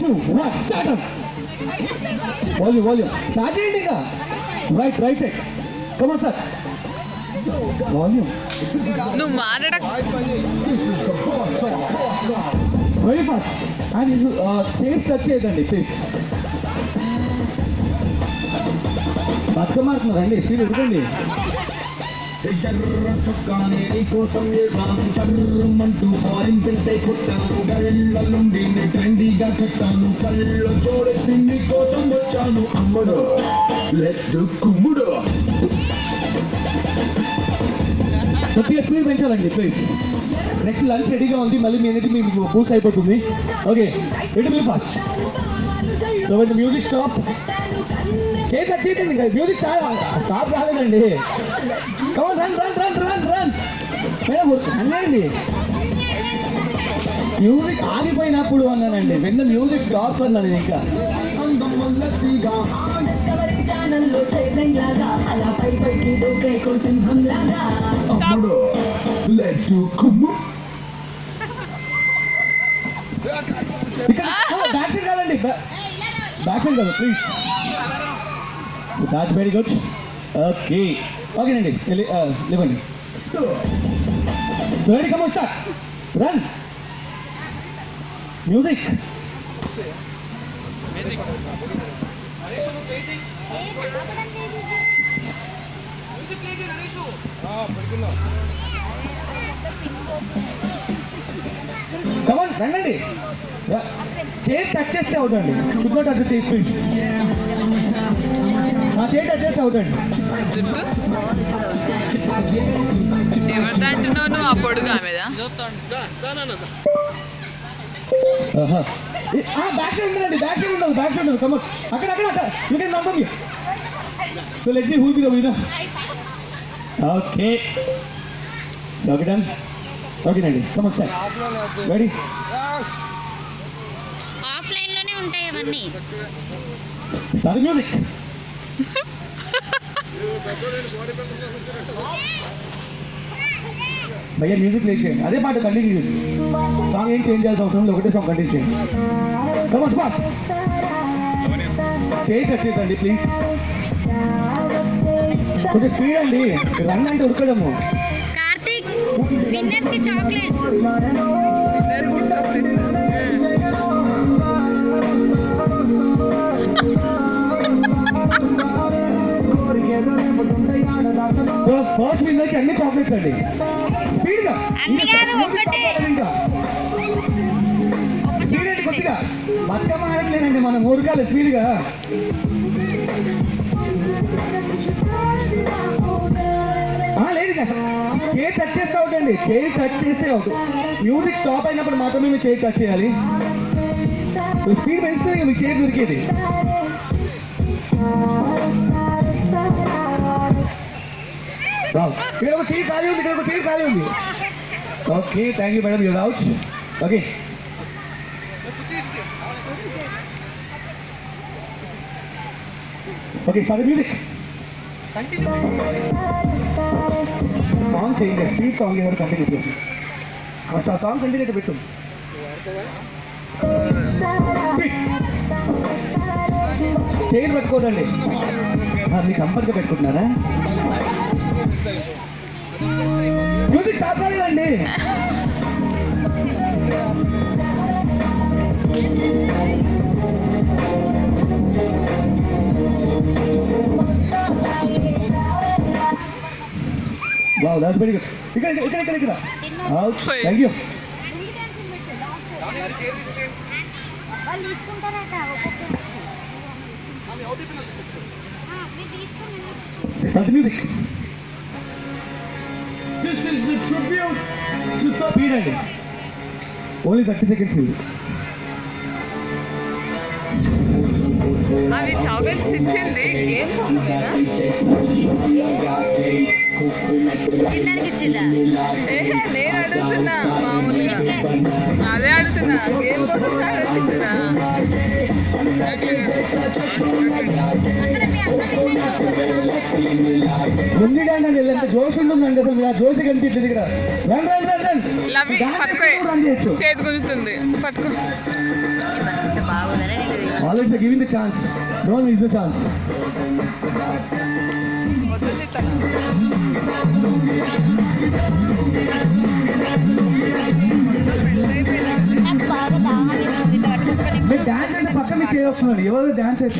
Two one start volume volume start చేయండి ఇంకా right right side కమా సార్ వాల్యూమ్ నువ్వు మారడ వెరీ ఫాస్ట్ అండ్ ఇది చేసి టచ్ చేయదండి ప్లీజ్ బతుకమ్మ ఆడుతున్నారండి స్పీడ్ ఎదుగుతుంది ఎర్ర చొక్కానే నీకోసం వేసాను సర్రమంటూ ఫారిన్ సెంటే కొట్టాను గళ్ళలుండి ట్రెండీగా కట్టాను కళ్ళ చూడెత్తి నీకోసం వచ్చాను అమ్మడు లెట్స్ డు కుమ్ముడు కొద్దిగా స్పీడ్ పెంచాలండి ప్లీజ్ నెక్స్ట్ లంచ్ రెడీగా ఉంది మళ్ళీ మీ ఎనర్జీ మీకు బూస్ట్ అయిపోతుంది okay it be fast so with music stop చేయక చేయకండి మ్యూజిక్ స్టాప్ స్టాప్ కాలేదండి come on run run run run run madam అన్నాయండి మ్యూజిక్ ఆగిపోయినప్పుడు అన్నానండి వెన్న మ్యూజిక్ స్టాప్ అన్నాను నేను ఇంకా అందం వల్ల తీగా డిస్కవరీ ఛానల్లో చైతన్యలాగా అలా పై పైకి దూకే సింహం లాగా అమ్మడు లెట్స్ డు కుమ్ము ఇక్కడ బ్యాక్ సైడ్ కాదండి బ్యాక్ సైడ్ కాదు please that's very good okay ఓకేనండి లేవండి so ready come start run music come on రండి చేతి టచ్ చేస్తే అవుతండి షుడ్ నాట్ టచ్ చేయి ప్లీజ్ నా చేతి టచ్ చేస్తే అవుతండి జుట్టు ఎవరితో అంటున్నావు నువ్వు ఆ పొడుగు ఆమెదా బ్యాక్ సైడ్ ఉండదండి బ్యాక్ సైడ్ ఉండదు బ్యాక్ సైడ్ ఉండదు కమన్ అక్కడ అక్కడ అక్కడ యూ కెన్ నమ్మం you so let's see who be the winner okay so okay done ఓకేనండి కమన్ సార్ రెడీ ఆఫ్లైన్ లోనే ఉంటాయి అవన్నీ స్టార్ట్ మ్యూజిక్ భయ్యా మ్యూజిక్ ప్లే చేయండి అదే పాట కంటిన్యూ చేయండి సాంగ్ ఏం చేంజ్ చేయాల్సిన అవసరం లేదు ఒకటే సాంగ్ కంటిన్యూ చేయండి కమన్ స్పాట్ చేయి టచ్ చేయదండి ప్లీజ్ కొంచెం స్పీడ్ అండి రన్ అంటే ఉరకడము కార్తీక్ విన్నర్స్ కి చాక్లెట్స్ ఫస్ట్ విన్నర్కి అన్ని చాక్లెట్స్ అండి స్పీడ్గా అన్ని కాదు, ఒకటే. ఇంకా స్పీడ్ అండి కొద్దిగా బతుకమ్మ ఆడట్లేదండి మనం ఊరకాలి స్పీడ్గా ఆ, లేదు ఇక అసలు చేయి టచ్ చేస్తే అవుట్ అండి చేయి టచ్ చేస్తే అవుట్ మ్యూజిక్ స్టాప్ అయినప్పుడు మాత్రమే మీరు చేయి టచ్ చేయాలి స్పీడ్ పెంచితే ఇక మీకు చేయి దొరికేది Wow. ఇక్కడ ఒక చేయి ఖాళీ ఉంది ఇక్కడ ఒక చేయి ఖాళీ ఉంది okay thank you madam your out okay okay start music song చేయండి స్పీడ్ సాంగ్ ఎవరు కంటిన్యూ చేసి ఆ సాంగ్ కంటిన్యూ అయితే పెట్టు చైన్ పెట్టుకోదండి మీ కంఫర్ట్గా పెట్టుకుంటున్నారా మ్యూజిక్ స్టాప్ కాలేదండి వావ్ దాట్స్ వెరీ గుడ్ ఇక్కడ ఇక్కడ ఇక్కడ ఇక్కడ అవుట్ థ్యాంక్ యూ వాళ్ళు తీసుకుంటారట ఒక్కొక్క మీరు తీసుకుని start music this is the tribute to speed అండి ఓన్లీ థర్టీ సెకండ్స్ మ్యూజిక్ అది చాక్లెట్స్ ఇచ్చింది ఏం పంపినా తినడానికి ఇచ్చిండా ఏహే, నేను అడుగుతున్నా మామూలుగా అదే అడుగుతున్నా ఏం కోసం చాక్లెట్స్ ఇచ్చిందా అక్కడ మీ అక్క విన్నారు ముందు డాన్స్ అండి ఎంత జోష్ ఉంటుందండి అసలు మీరు ఆ జోష్ కనిపించదు ఇక్కడ రన్ రన్ రన్ రన్ లవి డాన్స్ పట్టుకో చేసుకుంటూ రన్ చేయొచ్చు చేతి గుంజుతుంది పట్టుకో బాగుంది always giving the chance don't miss the chance వద్దు తను నాకు బాగా దాహం వేస్తుంది ఇట్లా పట్టుకొని మీరు డాన్స్ అంటే పక్కన మీకు చేయొస్తున్నాడు ఎవరు డాన్స్